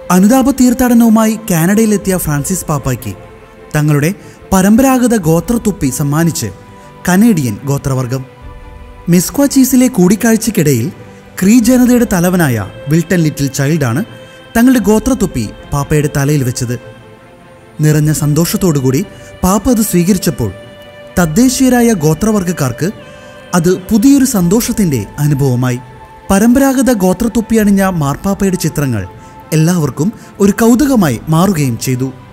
അനുതാപ തീർത്ഥാടനവുമായി കാനഡയിലെത്തിയ Francis പാപ്പായ്ക്ക് തങ്ങളുടെ പരമ്പരാഗത ഗോത്രത്തുപ്പി സമ്മാനിച്ച് കനേഡിയൻ ഗോത്രവർഗം മെസ്ക്വ ചീസിലെ കൂടിക്കാഴ്ചയ്ക്കിടയിൽ ക്രീ ജനതയുടെ തലവനായ വിൽട്ടൺ ലിറ്റിൽ ചൈൽഡാണ് തങ്ങളുടെ ഗോത്രത്തുപ്പി പാപ്പയുടെ തലയിൽ വെച്ചത് നിറഞ്ഞ സന്തോഷത്തോടുകൂടി പാപ്പ അത് സ്വീകരിച്ചപ്പോൾ തദ്ദേശീയരായ ഗോത്രവർഗക്കാർക്ക് അത് പുതിയൊരു സന്തോഷത്തിൻ്റെ അനുഭവമായി പരമ്പരാഗത ഗോത്രത്തൊപ്പി അണിഞ്ഞ മാർപ്പാപ്പയുടെ ചിത്രങ്ങൾ എല്ലാവർക്കും ഒരു കൗതുകമായി മാറുകയും ചെയ്തു